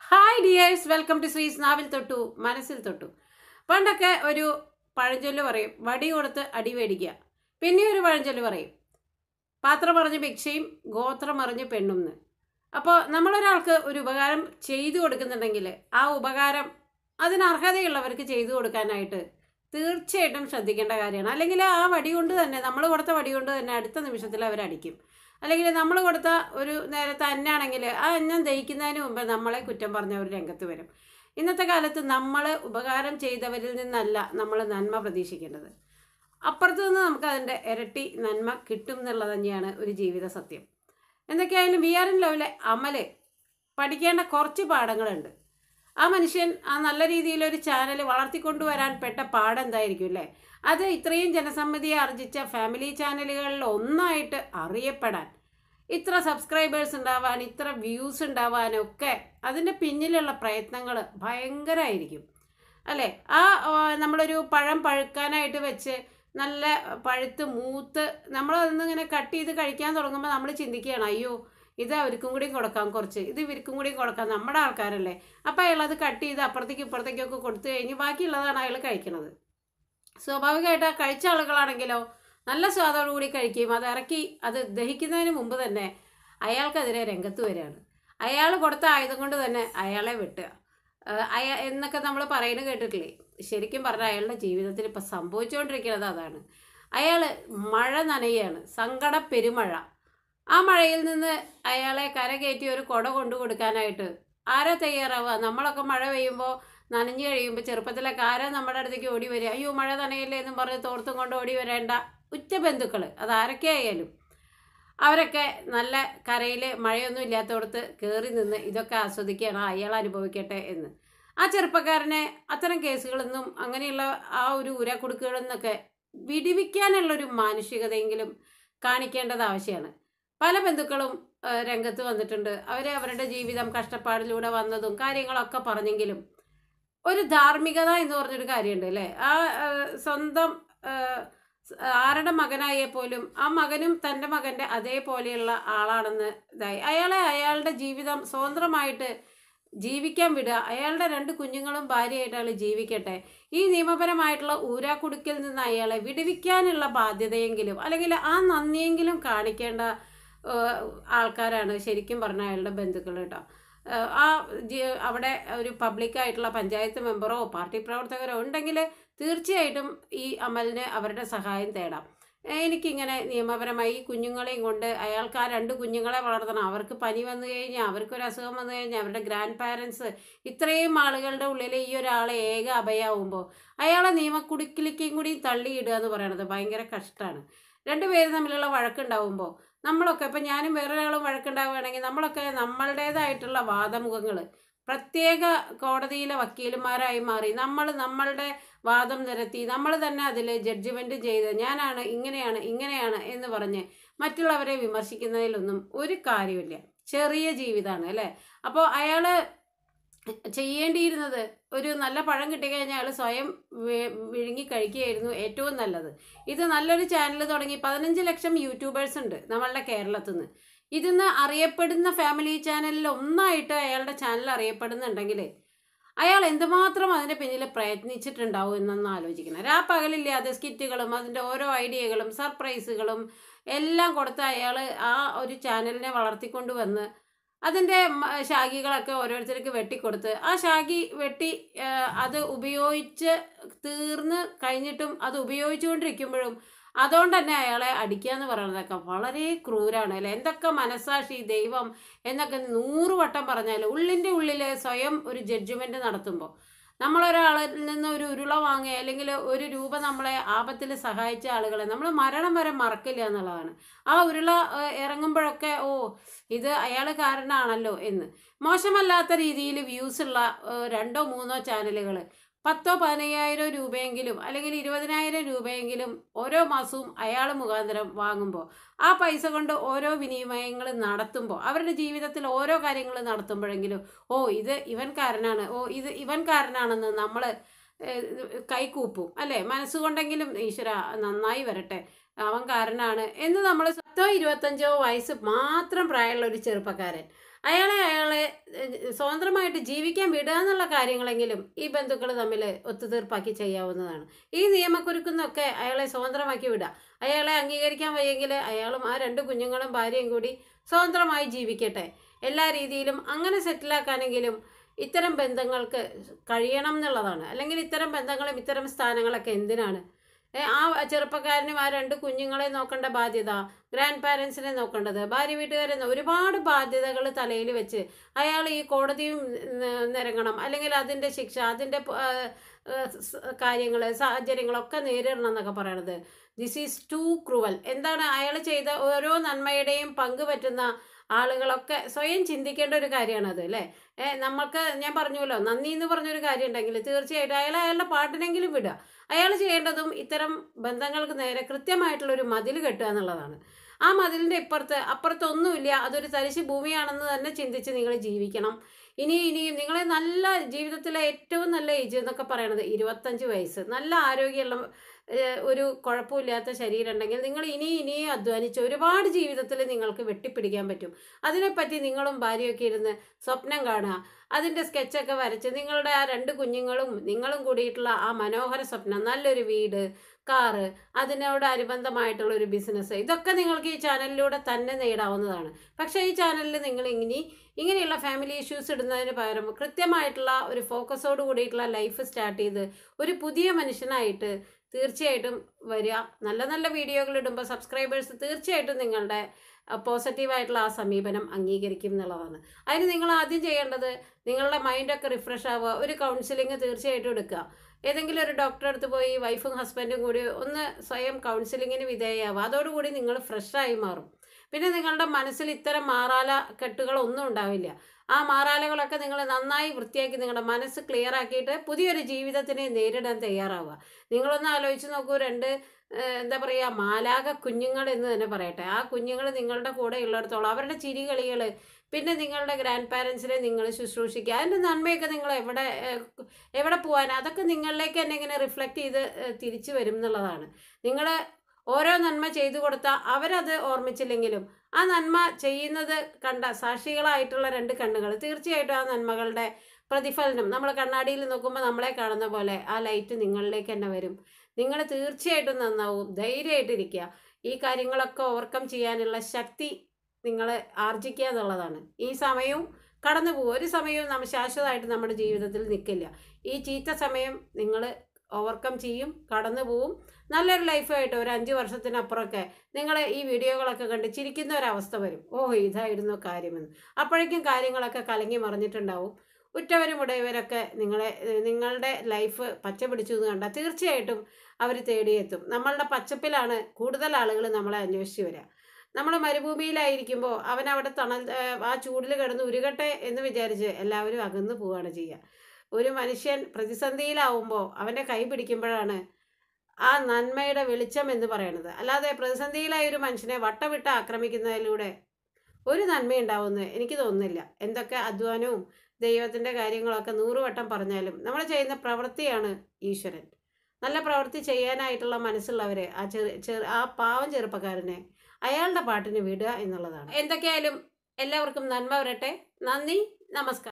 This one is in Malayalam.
hi dears welcome to Sree's നാവിൽ തൊട്ടു മനസ്സിൽ തൊട്ടു പണ്ടൊക്കെ ഒരു പഴഞ്ചൊല്ല് പറയും വടി കൊടുത്ത് അടി മേടിക്കുക പിന്നെ ഒരു പഴഞ്ചൊല്ല് പറയും പാത്രം പറഞ്ഞ് ഭിക്ഷയും ഗോത്രം അറിഞ്ഞ് പെണ്ണും എന്ന് അപ്പോൾ നമ്മളൊരാൾക്ക് ഒരു ഉപകാരം ചെയ്തു കൊടുക്കുന്നുണ്ടെങ്കിൽ ആ ഉപകാരം അതിന് അർഹതയുള്ളവർക്ക് ചെയ്തു കൊടുക്കാനായിട്ട് തീർച്ചയായിട്ടും ശ്രദ്ധിക്കേണ്ട കാര്യമാണ് അല്ലെങ്കിൽ ആ വടി കൊണ്ട് തന്നെ നമ്മൾ കൊടുത്ത വടി കൊണ്ട് തന്നെ അടുത്ത നിമിഷത്തിൽ അവരടിക്കും അല്ലെങ്കിൽ നമ്മൾ കൊടുത്ത ഒരു നേരത്തെ അന്നാണെങ്കിൽ ആ അന്നം ദഹിക്കുന്നതിന് മുമ്പ് നമ്മളെ കുറ്റം പറഞ്ഞ ഒരു രംഗത്ത് വരും ഇന്നത്തെ കാലത്ത് നമ്മൾ ഉപകാരം ചെയ്തവരിൽ നിന്നല്ല നമ്മൾ നന്മ പ്രതീക്ഷിക്കേണ്ടത് അപ്പുറത്ത് നിന്ന് നമുക്ക് അതിൻ്റെ ഇരട്ടി നന്മ കിട്ടും എന്നുള്ളത് തന്നെയാണ് ഒരു ജീവിത സത്യം എന്തൊക്കെയായാലും വി ആർ എൻ ലെവലെ അമല് പഠിക്കേണ്ട കുറച്ച് പാഠങ്ങളുണ്ട് ആ മനുഷ്യൻ ആ നല്ല രീതിയിൽ ഒരു ചാനൽ വളർത്തിക്കൊണ്ടുവരാൻ പെട്ട പാഠം എന്തായിരിക്കും അല്ലേ അത് ഇത്രയും ജനസമ്മതിയെ ആർജിച്ച ഫാമിലി ചാനലുകളിൽ ഒന്നായിട്ട് അറിയപ്പെടാൻ ഇത്ര സബ്സ്ക്രൈബേഴ്സ് ഉണ്ടാവാൻ ഇത്ര വ്യൂസ് ഉണ്ടാവാനൊക്കെ അതിൻ്റെ പിന്നിലുള്ള പ്രയത്നങ്ങൾ ഭയങ്കരമായിരിക്കും അല്ലേ ആ ആ, നമ്മളൊരു പഴം പഴുക്കാനായിട്ട് വെച്ച് നല്ല പഴുത്ത് മൂത്ത് നമ്മൾ ഇങ്ങനെ കട്ട് ചെയ്ത് കഴിക്കാൻ തുടങ്ങുമ്പോൾ നമ്മൾ ചിന്തിക്കുകയാണ് അയ്യോ ഇത് അവർക്കും കൂടി കൊടുക്കാം കുറച്ച് ഇത് ഇവർക്കും കൂടി കൊടുക്കാം നമ്മുടെ ആൾക്കാരല്ലേ അപ്പം അയാൾ അത് കട്ട് ചെയ്ത് അപ്പുറത്തേക്ക് ഇപ്പുറത്തേക്കൊക്കെ കൊടുത്തു കഴിഞ്ഞ് ബാക്കിയുള്ളതാണ് അയാൾ കഴിക്കുന്നത് സ്വാഭാവികമായിട്ട് ആ കഴിച്ച ആളുകളാണെങ്കിലോ നല്ല സ്വാദോടുകൂടി കഴിക്കുകയും അത് ഇറക്കി അത് ദഹിക്കുന്നതിന് മുമ്പ് തന്നെ അയാൾക്കെതിരെ രംഗത്ത് വരികയാണ് അയാൾ കൊടുത്ത ആയുധം കൊണ്ട് തന്നെ അയാളെ വെട്ടുക ഏഹ് അയ എന്നൊക്കെ നമ്മൾ പറയുന്നത് കേട്ടിട്ടില്ലേ ശരിക്കും പറഞ്ഞാൽ അയാളുടെ ജീവിതത്തിൽ ഇപ്പം സംഭവിച്ചുകൊണ്ടിരിക്കുന്നത് അതാണ് അയാൾ മഴ നനയുകയാണ് സങ്കട പെരുമഴ ആ മഴയിൽ നിന്ന് അയാളെ കരകയറ്റി ഒരു കുട കൊണ്ടു കൊടുക്കാനായിട്ട് ആരാ തയ്യാറാവുക നമ്മളൊക്കെ മഴ പെയ്യുമ്പോൾ നനഞ്ഞു കഴിയുമ്പോൾ ചെറുപ്പത്തിലൊക്കെ ആരാ നമ്മുടെ അടുത്തേക്ക് ഓടി വരിക അയ്യോ മഴ നനയില്ലേ എന്നും പറഞ്ഞ് തോർത്തും കൊണ്ട് ഓടി വരേണ്ട ഉറ്റ ബന്ധുക്കൾ അത് ആരൊക്കെ ആയാലും അവരൊക്കെ നല്ല കരയിൽ മഴയൊന്നും ഇല്ലാത്തടത്ത് കയറി നിന്ന് ഇതൊക്കെ ആസ്വദിക്കുകയാണ് അയാൾ അനുഭവിക്കട്ടെ എന്ന് ആ ചെറുപ്പക്കാരനെ അത്തരം കേസുകളൊന്നും അങ്ങനെയുള്ള ആ ഒരു ഉരക്കുടുക്കുകളിൽ നിന്നൊക്കെ വിടിവിക്കാനുള്ളൊരു മാനുഷികതയെങ്കിലും കാണിക്കേണ്ടത് ആവശ്യമാണ് പല ബന്ധുക്കളും ആ, രംഗത്ത് വന്നിട്ടുണ്ട് അവർ അവരുടെ ജീവിതം കഷ്ടപ്പാടിലൂടെ വന്നതും കാര്യങ്ങളൊക്കെ പറഞ്ഞെങ്കിലും ഒരു ധാർമ്മികത എന്ന് പറഞ്ഞൊരു കാര്യമുണ്ട് അല്ലേ ആ ആ, സ്വന്തം ആ, സ് ആരുടെ മകനായ പോലും ആ മകനും തൻ്റെ മകൻ്റെ അതേപോലെയുള്ള ആളാണെന്ന് ഇതായി അയാളെ അയാളുടെ ജീവിതം സ്വതന്ത്രമായിട്ട് ജീവിക്കാൻ വിടുക അയാളുടെ രണ്ട് കുഞ്ഞുങ്ങളും ഭാര്യയായിട്ട് അയാൾ ജീവിക്കട്ടെ ഈ നിയമപരമായിട്ടുള്ള ഊരാക്കുടുക്കിൽ നിന്ന് അയാളെ വിടുവിക്കാനുള്ള ബാധ്യതയെങ്കിലും അല്ലെങ്കിൽ ആ നന്ദിയെങ്കിലും കാണിക്കേണ്ട ഏഹ്, ആൾക്കാരാണ് ശരിക്കും പറഞ്ഞ അയാളുടെ ബന്ധുക്കൾ കേട്ടോ ഏഹ്, ആ ജി- അവിടെ ഒരു പബ്ലിക്കായിട്ടുള്ള പഞ്ചായത്ത് മെമ്പറോ പാർട്ടി പ്രവർത്തകരോ ഉണ്ടെങ്കിൽ തീർച്ചയായിട്ടും ഈ അമലിന് അവരുടെ സഹായം തേടാം എനിക്കിങ്ങനെ നിയമപരമായി ഈ കുഞ്ഞുങ്ങളെയും കൊണ്ട് അയാൾക്ക് ആ രണ്ട് കുഞ്ഞുങ്ങളെ വളർത്തണം അവർക്ക് പനി വന്നു കഴിഞ്ഞാൽ അവർക്കൊരു അസുഖം വന്നു കഴിഞ്ഞാൽ അവരുടെ ഗ്രാൻഡ് പാരൻസ് ഇത്രയും ആളുകളുടെ ഉള്ളിൽ ഈ ഒരാളെ ഏക അഭയാവുമ്പോൾ അയാളെ നിയമക്കുടുക്കിലേക്കും കൂടി തള്ളിയിടുക എന്ന് പറയണത് ഭയങ്കര കഷ്ടമാണ് രണ്ടുപേരും തമ്മിലുള്ള വഴക്കുണ്ടാവുമ്പോൾ നമ്മളൊക്കെ ഇപ്പം ഞാനും വേറൊരാളും വഴക്കുണ്ടാവുകയാണെങ്കിൽ നമ്മളൊക്കെ നമ്മളുടേതായിട്ടുള്ള വാദമുഖങ്ങൾ പ്രത്യേക കോടതിയിലെ വക്കീലന്മാരായി മാറി നമ്മൾ നമ്മളുടെ വാദം നിരത്തി നമ്മൾ തന്നെ അതിൽ ജഡ്ജ്മെൻറ്റ് ചെയ്ത് ഞാനാണ് ഇങ്ങനെയാണ് ഇങ്ങനെയാണ് എന്ന് പറഞ്ഞ് മറ്റുള്ളവരെ വിമർശിക്കുന്നതിലൊന്നും ഒരു കാര്യമില്ല ചെറിയ ജീവിതമാണ് അല്ലേ അപ്പോൾ അയാൾ ചെയ്യേണ്ടിയിരുന്നത് ഒരു നല്ല പഴം കിട്ടിക്കഴിഞ്ഞാൽ അയാൾ സ്വയം വി- വിഴുങ്ങി കഴിക്കുകയായിരുന്നു ഏറ്റവും നല്ലത് ഇത് നല്ലൊരു ചാനൽ തുടങ്ങി പതിനഞ്ച് ലക്ഷം യൂട്യൂബേഴ്സ് ഉണ്ട് നമ്മളുടെ കേരളത്തിൽ നിന്ന് ഇതിന്ന് അറിയപ്പെടുന്ന ഫാമിലി ചാനലിൽ ഒന്നായിട്ട് അയാളുടെ ചാനൽ അറിയപ്പെടുന്നുണ്ടെങ്കിൽ അയാൾ എന്തുമാത്രം അതിൻ്റെ പിന്നിൽ പ്രയത്നിച്ചിട്ടുണ്ടാവും എന്നൊന്ന് ആലോചിക്കണം രാ പകലില്ലാതെ സ്കിറ്റുകളും അതിൻ്റെ ഓരോ ഐഡിയകളും സർപ്രൈസുകളും എല്ലാം കൊടുത്ത് അയാൾ ആ ഒരു ചാനലിനെ വളർത്തിക്കൊണ്ട് വന്ന് അതിൻ്റെ മ- ശാഖികളൊക്കെ ഓരോരുത്തർക്ക് വെട്ടിക്കൊടുത്ത് ആ ശാഖി വെട്ടി ആ, അത് ഉപയോഗിച്ച് തീർന്ന് കഴിഞ്ഞിട്ടും അത് ഉപയോഗിച്ചുകൊണ്ടിരിക്കുമ്പോഴും അതുകൊണ്ട് തന്നെ അയാളെ അടിക്കുക എന്ന് പറയുന്നതൊക്കെ വളരെ ക്രൂരാണ് അല്ലേ എന്തൊക്കെ മനസാക്ഷി ദൈവം എന്നൊക്കെ നൂറ് വട്ടം പറഞ്ഞാൽ ഉള്ളിൻ്റെ ഉള്ളിൽ സ്വയം ഒരു ജഡ്ജ്മെൻറ്റ് നടത്തുമ്പോൾ നമ്മളൊരാളിൽ നിന്ന് ഒരു ഉരുള വാങ്ങുക അല്ലെങ്കിൽ ഒരു രൂപ നമ്മളെ ആപത്തിൽ സഹായിച്ച ആളുകളെ നമ്മൾ മരണം വരെ മറക്കില്ല എന്നുള്ളതാണ് ആ ഉരുള ഏഹ്, ഇറങ്ങുമ്പോഴൊക്കെ ഓ ഇത് അയാൾ കാരണമാണല്ലോ എന്ന് മോശമല്ലാത്ത രീതിയിൽ വ്യൂസ് ഉള്ള ഏഹ്, രണ്ടോ മൂന്നോ ചാനലുകൾ പത്തോ പതിനയ്യായിരം രൂപയെങ്കിലും അല്ലെങ്കിൽ ഇരുപതിനായിരം രൂപയെങ്കിലും ഓരോ മാസവും അയാൾ മുഖാന്തരം വാങ്ങുമ്പോൾ ആ പൈസ കൊണ്ട് ഓരോ വിനിമയങ്ങൾ നടത്തുമ്പോൾ അവരുടെ ജീവിതത്തിൽ ഓരോ കാര്യങ്ങൾ നടത്തുമ്പോഴെങ്കിലും ഓ ഇത് ഇവൻ കാരനാണ് ഓ ഇത് ഇവൻ കാരനാണെന്ന് നമ്മൾ കൈകൂപ്പും അല്ലേ മനസ്സുകൊണ്ടെങ്കിലും ഈശ്വര നന്നായി വരട്ടെ അവൻ കാരനാണ് എന്ന് നമ്മൾ പത്തോ ഇരുപത്തഞ്ചോ വയസ്സ് മാത്രം പ്രായമുള്ള ഒരു ചെറുപ്പക്കാരൻ അയാളെ അയാളെ ഏഹ്, സ്വതന്ത്രമായിട്ട് ജീവിക്കാൻ വിടുക എന്നുള്ള കാര്യങ്ങളെങ്കിലും ഈ ബന്ധുക്കൾ തമ്മിൽ ഒത്തുതീർപ്പാക്കി ചെയ്യാവുന്നതാണ് ഈ നിയമക്കുരുക്കുന്നൊക്കെ അയാളെ സ്വതന്ത്രമാക്കി വിടുക അയാളെ അംഗീകരിക്കാൻ വയ്യെങ്കിൽ അയാളും ആ രണ്ട് കുഞ്ഞുങ്ങളും ഭാര്യയും കൂടി സ്വതന്ത്രമായി ജീവിക്കട്ടെ എല്ലാ രീതിയിലും അങ്ങനെ സെറ്റിലാക്കാനെങ്കിലും ഇത്തരം ബന്ധങ്ങൾക്ക് കഴിയണം എന്നുള്ളതാണ് അല്ലെങ്കിൽ ഇത്തരം ബന്ധങ്ങളും ഇത്തരം സ്ഥാനങ്ങളൊക്കെ എന്തിനാണ് ഏ, ആ ചെറുപ്പക്കാരനും ആ രണ്ട് കുഞ്ഞുങ്ങളെ നോക്കേണ്ട ബാധ്യത ഗ്രാൻഡ് പാരൻസിനെ നോക്കേണ്ടത് ഭാര്യ വീട്ടുകാരെ നോ- ഒരുപാട് ബാധ്യതകൾ തലയിൽ വെച്ച് അയാൾ ഈ കോടതിയും ന- നിരങ്ങണം അല്ലെങ്കിൽ അതിൻ്റെ ശിക്ഷ അതിൻ്റെ കാര്യങ്ങൾ സാഹചര്യങ്ങളൊക്കെ നേരിടണം എന്നൊക്കെ പറയണത് ദിസ് ഈസ് ടു ക്രൂവൽ എന്താണ് അയാൾ ചെയ്ത ഓരോ നന്മയുടെയും പങ്ക് പറ്റുന്ന ആളുകളൊക്കെ സ്വയം ചിന്തിക്കേണ്ട ഒരു കാര്യമാണത് അല്ലേ ഏ, നമ്മൾക്ക് ഞാൻ പറഞ്ഞല്ലോ നന്ദി എന്ന് പറഞ്ഞൊരു കാര്യം ഉണ്ടെങ്കിൽ തീർച്ചയായിട്ടും അയാൾ അയാളുടെ പാട്ടിനെങ്കിലും വിടുക അയാൾ ചെയ്യേണ്ടതും ഇത്തരം ബന്ധങ്ങൾക്ക് നേരെ കൃത്യമായിട്ടുള്ള ഒരു മതിൽ കെട്ടുക എന്നുള്ളതാണ് ആ മതിലിൻ്റെ ഇപ്പുറത്ത് അപ്പുറത്തൊന്നുമില്ല അതൊരു തരിശ് ഭൂമിയാണെന്ന് തന്നെ ചിന്തിച്ച് നിങ്ങൾ ജീവിക്കണം ഇനി ഇനിയും നിങ്ങളെ നല്ല ജീവിതത്തിലെ ഏറ്റവും നല്ല ഏജ് എന്നൊക്കെ പറയണത് ഇരുപത്തഞ്ച് വയസ്സ് നല്ല ആരോഗ്യമുള്ള ഏഹ്, ഒരു കുഴപ്പമില്ലാത്ത ശരീരം ഉണ്ടെങ്കിൽ നിങ്ങൾ ഇനി ഇനിയും അധ്വാനിച്ച് ഒരുപാട് ജീവിതത്തിൽ നിങ്ങൾക്ക് വെട്ടിപ്പിടിക്കാൻ പറ്റും അതിനെപ്പറ്റി നിങ്ങളും ഭാര്യയൊക്കെ ഇരുന്ന് സ്വപ്നം കാണുക അതിൻ്റെ സ്കെച്ചൊക്കെ വരച്ച് നിങ്ങളുടെ ആ രണ്ട് കുഞ്ഞുങ്ങളും നിങ്ങളും കൂടിയിട്ടുള്ള ആ മനോഹര സ്വപ്നം നല്ലൊരു വീട് കാറ് അതിനോട് അനുബന്ധമായിട്ടുള്ള ഒരു ബിസിനസ് ഇതൊക്കെ നിങ്ങൾക്ക് ഈ ചാനലിലൂടെ തന്നെ നേടാവുന്നതാണ് പക്ഷേ ഈ ചാനലിൽ നിങ്ങൾ ഇനി ഇങ്ങനെയുള്ള ഫാമിലി ഇഷ്യൂസ് ഇടുന്നതിന് പകരം കൃത്യമായിട്ടുള്ള ഒരു ഫോക്കസോട് കൂടിയിട്ടുള്ള ലൈഫ് സ്റ്റാർട്ട് ചെയ്ത് ഒരു പുതിയ മനുഷ്യനായിട്ട് തീർച്ചയായിട്ടും വരിക നല്ല നല്ല വീഡിയോകൾ ഇടുമ്പോൾ സബ്സ്ക്രൈബേഴ്സ് തീർച്ചയായിട്ടും നിങ്ങളുടെ പോസിറ്റീവായിട്ടുള്ള ആ സമീപനം അംഗീകരിക്കും എന്നുള്ളതാണ് അതിന് നിങ്ങൾ ആദ്യം ചെയ്യേണ്ടത് നിങ്ങളുടെ മൈൻഡൊക്കെ റിഫ്രഷ് ആവുക ഒരു കൗൺസിലിംഗ് തീർച്ചയായിട്ടും എടുക്കുക ഏതെങ്കിലും ഒരു ഡോക്ടറെ അടുത്ത് പോയി വൈഫും ഹസ്ബൻഡും കൂടി ഒന്ന് സ്വയം കൗൺസിലിങ്ങിന് വിധേയമാവുക അതോടുകൂടി നിങ്ങൾ ഫ്രഷായി മാറും പിന്നെ നിങ്ങളുടെ മനസ്സിൽ ഇത്തരം മാറാല കെട്ടുകളൊന്നും ഉണ്ടാവില്ല ആ മാറാലകളൊക്കെ നിങ്ങൾ നന്നായി വൃത്തിയാക്കി നിങ്ങളുടെ മനസ്സ് ക്ലിയർ ആക്കിയിട്ട് പുതിയൊരു ജീവിതത്തിനെ നേരിടാൻ തയ്യാറാവുക നിങ്ങളൊന്ന് ആലോചിച്ച് നോക്കൂ രണ്ട് ഏഹ്, എന്താ പറയുക മാലാക കുഞ്ഞുങ്ങൾ എന്ന് തന്നെ പറയട്ടെ ആ കുഞ്ഞുങ്ങൾ നിങ്ങളുടെ കൂടെ ഉള്ളിടത്തോളം അവരുടെ ചിരികളികൾ പിന്നെ നിങ്ങളുടെ ഗ്രാൻഡ് പാരൻസിനെ നിങ്ങൾ ശുശ്രൂഷിക്കുക അതിൻ്റെ നന്മയൊക്കെ നിങ്ങൾ എവിടെ ഏഹ്, എവിടെ പോകാൻ അതൊക്കെ നിങ്ങളിലേക്ക് തന്നെ ഇങ്ങനെ റിഫ്ലക്റ്റ് ചെയ്ത് ഏഹ്, തിരിച്ചു വരും എന്നുള്ളതാണ് നിങ്ങൾ ഓരോ നന്മ ചെയ്തു കൊടുത്താൽ അവരത് ഓർമ്മിച്ചില്ലെങ്കിലും ആ നന്മ ചെയ്യുന്നത് കണ്ട സാക്ഷികളായിട്ടുള്ള രണ്ട് കണ്ണുകൾ തീർച്ചയായിട്ടും ആ നന്മകളുടെ പ്രതിഫലനം നമ്മൾ കണ്ണാടിയിൽ നോക്കുമ്പോൾ നമ്മളെ കാണുന്ന പോലെ ആ ലൈറ്റ് നിങ്ങളിലേക്ക് തന്നെ വരും നിങ്ങൾ തീർച്ചയായിട്ടും നന്നാവും ധൈര്യമായിട്ടിരിക്കുക ഈ കാര്യങ്ങളൊക്കെ ഓവർകം ചെയ്യാനുള്ള ശക്തി നിങ്ങൾ ആർജിക്കുക എന്നുള്ളതാണ് ഈ സമയവും കടന്നു പോകും ഒരു സമയവും നമ്മൾ ശാശ്വതമായിട്ട് നമ്മുടെ ജീവിതത്തിൽ നിൽക്കില്ല ഈ ചീത്ത സമയം നിങ്ങൾ ഓവർകം ചെയ്യും കടന്നു പോവും നല്ലൊരു ലൈഫായിട്ട് ഒരു അഞ്ച് വർഷത്തിനപ്പുറമൊക്കെ നിങ്ങൾ ഈ വീഡിയോകളൊക്കെ കണ്ട് ചിരിക്കുന്ന ഒരവസ്ഥ വരും ഓ ഇതായിരുന്നു കാര്യമെന്ന് അപ്പോഴേക്കും കാര്യങ്ങളൊക്കെ കലങ്ങി മറിഞ്ഞിട്ടുണ്ടാവും ഉറ്റവരും ഉടയവരൊക്കെ നിങ്ങളെ ഏഹ് നിങ്ങളുടെ ലൈഫ് പച്ച പിടിച്ചു എന്ന് കണ്ടാൽ തീർച്ചയായിട്ടും അവർ തേടിയെത്തും നമ്മളുടെ പച്ചപ്പിലാണ് കൂടുതൽ ആളുകൾ നമ്മളെ അന്വേഷിച്ച് വരിക നമ്മൾ മരുഭൂമിയിലായിരിക്കുമ്പോൾ അവൻ അവിടെ തണൽ ഏഹ് ആ ചൂടിൽ കിടന്ന് ഉരുകട്ടെ എന്ന് വിചാരിച്ച് എല്ലാവരും അകന്നു പോവുകയാണ് ചെയ്യുക ഒരു മനുഷ്യൻ പ്രതിസന്ധിയിലാവുമ്പോൾ അവൻ്റെ കൈ പിടിക്കുമ്പോഴാണ് ആ നന്മയുടെ വെളിച്ചം എന്ന് പറയുന്നത് അല്ലാതെ പ്രതിസന്ധിയിലായ ഒരു മനുഷ്യനെ വട്ടവിട്ട് ആക്രമിക്കുന്നതിലൂടെ ഒരു നന്മയുണ്ടാവുമെന്ന് എനിക്ക് തോന്നുന്നില്ല എന്തൊക്കെ അധ്വാനവും ദൈവത്തിൻ്റെ കാര്യങ്ങളൊക്കെ നൂറ് വട്ടം പറഞ്ഞാലും നമ്മൾ ചെയ്യുന്ന പ്രവൃത്തിയാണ് ഈശ്വരൻ നല്ല പ്രവൃത്തി ചെയ്യാനായിട്ടുള്ള മനസ്സുള്ളവരെ ആ ചെറു ചെറു ആ പാവം ചെറുപ്പക്കാരനെ അയാളുടെ പാട്ടിന് വിടുക എന്നുള്ളതാണ് എന്തൊക്കെയായാലും എല്ലാവർക്കും നന്മ വരട്ടെ നന്ദി നമസ്കാരം